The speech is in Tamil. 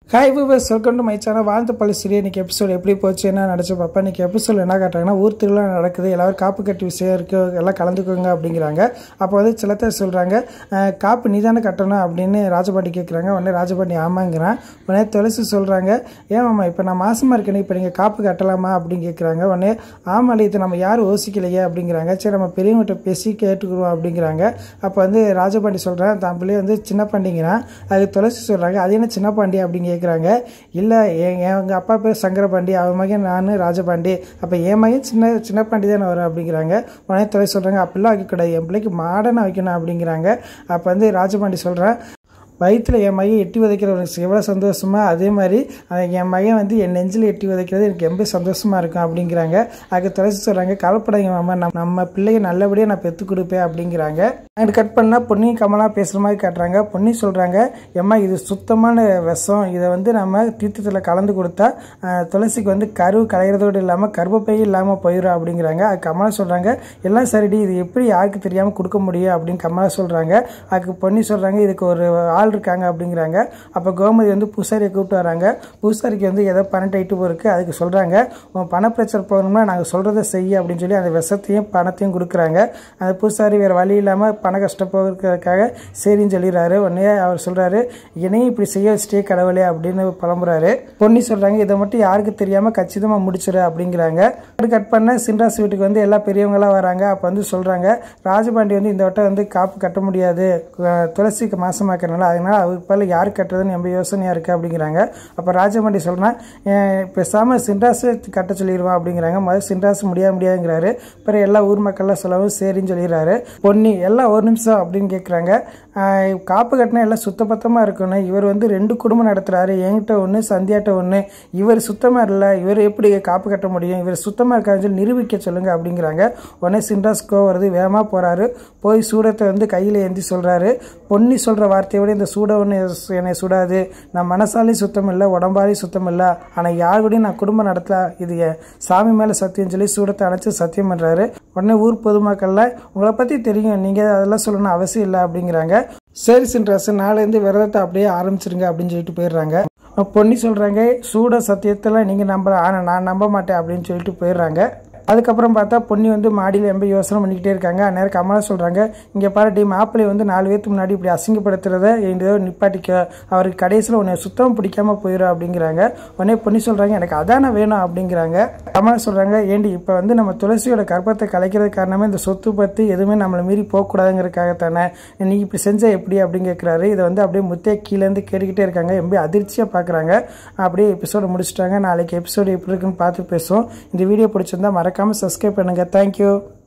hi viewers welcome to my channel வாழ்ந்த பள்ளி சிறிய இன்னைக்கு எபிசோட் எப்படி போச்சு என்ன நினச்சி பார்ப்பா இன்னைக்கு எபிசோட் என்ன காட்டுறாங்கன்னா ஊர் திருவிழா நடக்குது எல்லாரும் காப்பு கட்டி விஷயம் இருக்குது எல்லாம் கலந்துக்கோங்க அப்படிங்கிறாங்க அப்போ வந்து சிலத்தை சொல்கிறாங்க காப்பு நீ தானே கட்டணும் அப்படின்னு ராஜபாண்டி கேட்குறாங்க உடனே ராஜபாண்டி ஆமாங்கிறான் உடனே துளசி சொல்கிறாங்க ஏமாம்மா இப்போ நான் மாசமாக இருக்கேனே இப்போ நீங்கள் காப்பு கட்டலாமா அப்படின்னு கேட்குறாங்க உடனே ஆமாம் இது நம்ம யாரும் யோசிக்கலையே அப்படிங்கிறாங்க சரி நம்ம பெரியவங்ககிட்ட பேசி கேட்டுக்குருவோம் அப்படிங்கிறாங்க அப்போ வந்து ராஜபாண்டி சொல்கிறேன் தான் பிள்ளைய வந்து சின்ன பாண்டிங்கிறான் அது துளசி சொல்கிறாங்க அது என்ன சின்ன பாண்டி அப்படின்னு கேட்குறாங்க இல்லை எங்கள் அப்பா பேர் சங்கரபாண்டி அவன் மகன் நான் ராஜபாண்டி அப்போ என் மகன் சின்ன சின்ன பாண்டி தானே வரும் அப்படிங்கிறாங்க உடனே துளசி சொல்கிறாங்க அப்படிலாம் வைக்கக்கூடாது என் பிள்ளைக்கு மாடர்னாக வைக்கணும் அப்படிங்கிறாங்க அப்போ வந்து ராஜபாண்டி சொல்கிறேன் வயிற்றில் என் மையம் எட்டி உதைக்கிறவனுக்கு எவ்வளோ சந்தோஷமா அதே மாதிரி அஹ், என் மையம் வந்து என் நெஞ்சில் எட்டி உதைக்கிறது எனக்கு ரொம்ப சந்தோஷமாக இருக்கும் அப்படிங்கிறாங்க அதுக்கு துளசி சொல்கிறாங்க கலப்படாங்க மாமா நம்ம நம்ம பிள்ளைய நல்லபடியாக நான் பெற்று கொடுப்பேன் அப்படிங்கிறாங்க அங்கிட்டு கட் பண்ணால் பொன்னி கமலா பேசுகிற மாதிரி காட்டுறாங்க பொன்னி சொல்கிறாங்க எம்மா இது சுத்தமான விஷம் இதை வந்து நம்ம தீர்த்தத்தில் கலந்து கொடுத்தா அஹ், துளசிக்கு வந்து கரு கலைகிறதோடு இல்லாமல் கர்ப்பப்பை இல்லாமல் போயிடும் அப்படிங்கிறாங்க அது கமலா சொல்கிறாங்க எல்லாம் சரிடி இது எப்படி யாருக்கு தெரியாமல் கொடுக்க முடியும் அப்படின்னு கமலா சொல்கிறாங்க அதுக்கு பொன்னி சொல்கிறாங்க இதுக்கு ஒரு ஆள் இருக்காங்க அப்படிங்கிறாங்க அப்போ கோமதி வந்து பூசாரியை கூப்பிட்டு வராங்க பூசாரிக்கு வந்து ஏதோ பணம் டைட்டு போயிருக்கு அதுக்கு சொல்கிறாங்க உன் பண பிரச்சனை போகணும்னா நாங்கள் சொல்கிறத செய்ய அப்படின்னு சொல்லி அந்த விஷத்தையும் பணத்தையும் கொடுக்குறாங்க அந்த பூசாரி வேறு வழி இல்லாமல் பண கஷ்டம் போகிறதுக்காக சரின்னு சொல்லிடுறாரு உடனே அவர் சொல்கிறாரு என்னையும் இப்படி செய்ய வச்சுட்டே கடவுளே அப்படின்னு புலம்புறாரு பொன்னி சொல்கிறாங்க இதை மட்டும் யாருக்கு தெரியாமல் கச்சிதமாக முடிச்சிடு அப்படிங்கிறாங்க அது கட் பண்ண சின்ராஸ் வீட்டுக்கு வந்து எல்லா பெரியவங்களாம் வராங்க அப்போ வந்து சொல்கிறாங்க ராஜபாண்டி வந்து இந்த வட்டம் வந்து காப்பு கட்ட முடியாது அஹ் துளசிக்கு மாசமாக்கறனால அதனால அவருக்கு பதில் யார் கட்டுறதுன்னு ரொம்ப யோசனையாக இருக்குது அப்படிங்கிறாங்க அப்போ ராஜபாண்டி சொல்கிறேன் பேசாமல் சின்ராஸ் கட்ட சொல்லிடுவான் அப்படிங்கிறாங்க முதல்ல சின்ராஸ் முடியாது முடியாதுங்கிறாரு அப்புறம் எல்லா ஊர் மக்கள்லாம் சொல்லவும் சரின்னு சொல்லிடுறாரு பொன்னி எல்லாம் ஒரு நிமிஷம் அப்படின்னு கேட்குறாங்க காப்பு கட்டினா எல்லாம் சுத்தபத்தமாக இருக்கணும் இவர் வந்து ரெண்டு குடும்பம் நடத்துகிறாரு என்கிட்ட ஒன்று சந்தியாட்ட ஒன்று இவர் சுத்தமாக இல்லை இவர் எப்படி காப்பு கட்ட முடியும் இவர் சுத்தமாக இருக்காருன்னு சொல்லி நிரூபிக்க சொல்லுங்க அப்படிங்கிறாங்க உடனே சின்ராஸ் கோ வருது வேகமாக போகிறாரு போய் சூடத்தை வந்து கையில் ஏந்தி சொல்கிறாரு பொன்னி சொல்கிற வார்த்தையை விட இந்த சூட ஒன்று என்னை சுடாது நான் மனசாலையும் சுத்தம் இல்லை உடம்பாலையும் சுத்தம் இல்லை ஆனால் யார் கூடயும் நான் குடும்பம் நடத்தல இது என் சாமி மேலே சத்தியம் சொல்லி சூடத்தை அணைச்சு சத்தியம் பண்ணுறாரு உடனே ஊர் பொதுமக்கள்லாம் உங்களை பற்றி தெரியும் நீங்கள் அதெல்லாம் சொல்லணும் அவசியம் இல்லை அப்படிங்கிறாங்க சரி சின்ராசு நாளைலேருந்து விரதத்தை அப்படியே ஆரம்பிச்சிருங்க அப்படின்னு சொல்லிட்டு போயிடுறாங்க பொன்னி சொல்கிறாங்க சூட சத்தியத்தில் நீங்கள் நம்ப ஆனால் நான் நம்ப மாட்டேன் அப்படின்னு சொல்லிட்டு போயிடுறாங்க அதுக்கப்புறம் பார்த்தா பொன்னி வந்து மாடியில் ரொம்ப யோசனை பண்ணிக்கிட்டே இருக்காங்க அந்நேரம் கமலா சொல்கிறாங்க இங்கே பாரு டி மாப்பிள்ளை வந்து நாலு பேருக்கு முன்னாடி இப்படி அசிங்கப்படுத்துறத ஏதோ நிப்பாட்டிக்க அவருக்கு கடைசியில் உன்னை சுத்தம் பிடிக்காம போயிடும் அப்படிங்கிறாங்க உடனே பொன்னி சொல்கிறாங்க எனக்கு அதானே வேணும் அப்படிங்கிறாங்க கமலா சொல்கிறாங்க ஏண்டி இப்போ வந்து நம்ம துளசியோட கர்ப்பத்தை கலைக்கிறது காரணமே இந்த சொத்து பற்றி எதுவுமே நம்மளை மீறி போகக்கூடாதுங்கிறதுக்காக தானே நீ இப்படி செஞ்ச எப்படி அப்படின்னு கேட்குறாரு இதை வந்து அப்படியே முத்தே கீழேருந்து கேட்டுக்கிட்டே இருக்காங்க ரொம்ப அதிர்ச்சியாக பார்க்குறாங்க அப்படியே எபிசோடு முடிச்சிட்டாங்க நாளைக்கு எபிசோடு எப்படி இருக்குன்னு பார்த்து பேசுவோம் இந்த வீடியோ பிடிச்சிருந்தா மறக்காமல் சப்ஸ்கிரைப் பண்ணுங்கள் தேங்க்யூ